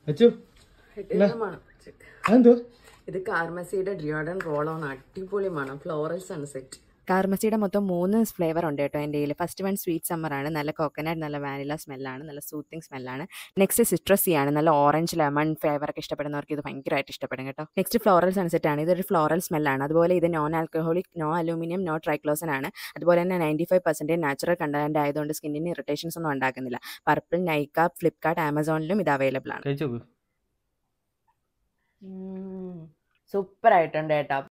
അച്ചു അതെന്തോ ഇത് കാർമസിയുടെ ഡ്രിയോഡൻ roll on അടിപൊളി മണം ഫ്ലോറൽ സൺസെറ്റ് കാർമസിയുടെ മൊത്തം മൂന്ന് ഫ്ലേവർ ഉണ്ട് കേട്ടോ എൻ്റെ കയ്യിൽ ഫസ്റ്റ് വൺ സ്വീറ്റ് സമ്മർ ആണ് നല്ല കോക്കനട്ട് നല്ല വാനില സ്മെല്ലാണ് നല്ല സൂത്തിങ് സ്മെല്ലാണ് നെക്സ്റ്റ് സിട്രസി ആണ് നല്ല ഓറഞ്ച് ലെമൺ ഫ്ലേവർ ഒക്കെ ഇഷ്ടപ്പെടുന്നവർക്ക് ഇത് ഭയങ്കരമായിട്ട് ഇഷ്ടപ്പെടും കേട്ടോ നെക്സ്റ്റ് ഫ്ലോറൽ സൺസെറ്റ് ആണ് ഇതൊരു ഫ്ലോറൽ സ്മെല്ലാണ് അതുപോലെ ഇത് non alcoholic no aluminium no triclosan ആണ് അതുപോലെ തന്നെ ninety five percentage natural content ആയതുകൊണ്ട് സ്കിന്നിന് ഇറിറ്റേഷൻസ് ഒന്നും ഉണ്ടാക്കുന്നില്ല പർപ്പിൾ നൈക്ക ഫ്ലിപ്കാർട്ട് ആമസോണിലും ഇത് അവൈലബിൾ ആണ് കഴിച്ചു നോക്ക് സൂപ്പർ ആയിട്ടുണ്ട് കേട്ടോ